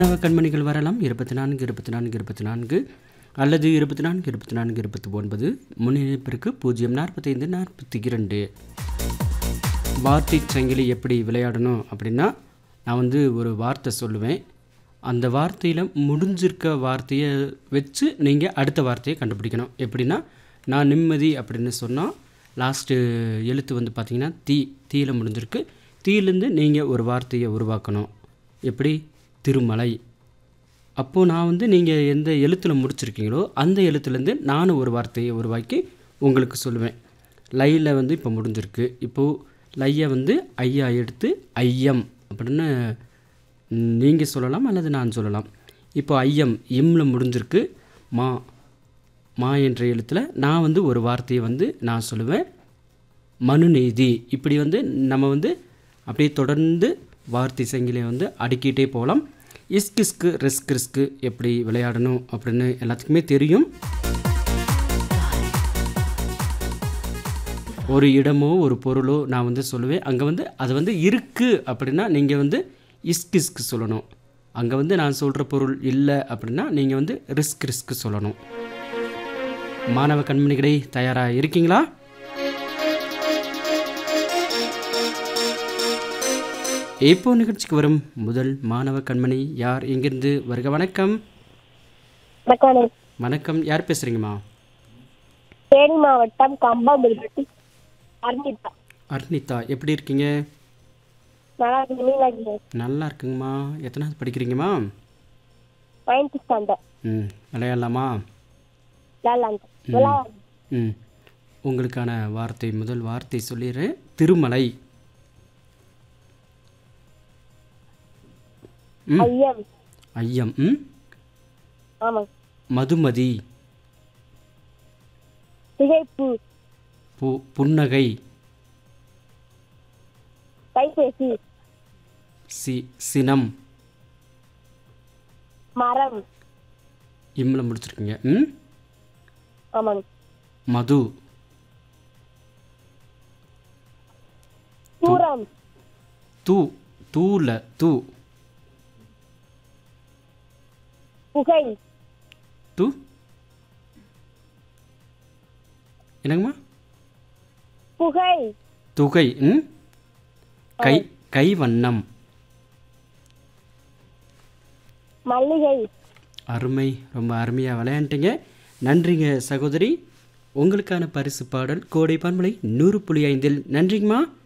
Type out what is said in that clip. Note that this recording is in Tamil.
நவ கண்மணிகள் வரலாம் இருபத்தி நான்கு இருபத்தி நான்கு இருபத்தி நான்கு அல்லது இருபத்தி நான்கு இருபத்தி நான்கு இருபத்தி ஒன்பது முன்னிணைப்பிற்கு பூஜ்ஜியம் நாற்பத்தைந்து நாற்பத்தி இரண்டு வார்த்தை சங்கிலி எப்படி விளையாடணும் அப்படின்னா நான் வந்து ஒரு வார்த்தை சொல்லுவேன் அந்த வார்த்தையில் முடிஞ்சிருக்க வார்த்தையை வச்சு நீங்கள் அடுத்த வார்த்தையை கண்டுபிடிக்கணும் எப்படின்னா நான் நிம்மதி அப்படின்னு சொன்னால் லாஸ்ட்டு எழுத்து வந்து பார்த்தீங்கன்னா தீ தீயில் முடிஞ்சிருக்கு தீயிலேருந்து நீங்கள் ஒரு வார்த்தையை உருவாக்கணும் எப்படி திருமலை அப்போது நான் வந்து நீங்கள் எந்த எழுத்தில் முடிச்சிருக்கீங்களோ அந்த எழுத்துலேருந்து நானும் ஒரு வார்த்தையை உருவாக்கி உங்களுக்கு சொல்லுவேன் லையில் வந்து இப்போ முடிஞ்சிருக்கு இப்போது லையை வந்து ஐயா எடுத்து ஐயம் அப்படின்னு நீங்கள் சொல்லலாம் அல்லது நான் சொல்லலாம் இப்போ ஐயம் இம்ல முடிஞ்சிருக்கு மா மா என்ற எழுத்தில் நான் வந்து ஒரு வார்த்தையை வந்து நான் சொல்லுவேன் மனுநீதி இப்படி வந்து நம்ம வந்து அப்படியே தொடர்ந்து வார்த்தை சங்கிலியை வந்து அடுக்கிட்டே போகலாம் இஸ்க் இஸ்கு ரிஸ்க் ரிஸ்க்கு எப்படி விளையாடணும் அப்படின்னு எல்லாத்துக்குமே தெரியும் ஒரு இடமோ ஒரு பொருளோ நான் வந்து சொல்லுவேன் அங்கே வந்து அது வந்து இருக்குது அப்படின்னா நீங்கள் வந்து இஸ்க் இஸ்க் சொல்லணும் அங்கே வந்து நான் சொல்கிற பொருள் இல்லை அப்படின்னா நீங்கள் வந்து ரிஸ்க் ரிஸ்க் சொல்லணும் மாணவ கண்மணிகளே தயாராக இருக்கீங்களா இப்போ நிகழ்ச்சிக்கு வரும் முதல் மாணவ கண்மணி யார் எங்கிருந்து வருக வணக்கம் வணக்கம் வணக்கம் யார் பேசுகிறீங்கம்மா தேனி மாவட்டம் கம்பம்புல்பட்டி அர்னிதா அர்னிதா எப்படி இருக்கீங்க நல்லா இருக்கு நீங்க இருக்கீங்க நல்லா இருக்குங்கம்மா எத்தனாவது படிக்கிறீங்கம்மா நைன்த் ஸ்டாண்டர்ட் ம் விளையாடலாமா விளாட்லாங்க விளாட் ம் உங்களுக்கான வார்த்தை முதல் வார்த்தை சொல்லிடுறேன் திருமலை ம் ஐயம் ஐயம் ம் ஆமாங்க மதுமதி திகைப்பு பு புன்னகை கைபேசி சி சினம் மரம் இம்மில் முடிச்சிருக்கீங்க ம் ஆமாங்க மது தூரம் தூ தூல தூ புகை தூ என்னங்கம்மா புகை துகை ம் கை கைவண்ணம் மல்லிகை அருமை ரொம்ப அருமையாக விளையாண்டுட்டீங்க நன்றிங்க சகோதரி உங்களுக்கான பரிசு பாடல் கோடை பன்மலை நூறு புள்ளி ஐந்தில் நன்றிங்கம்மா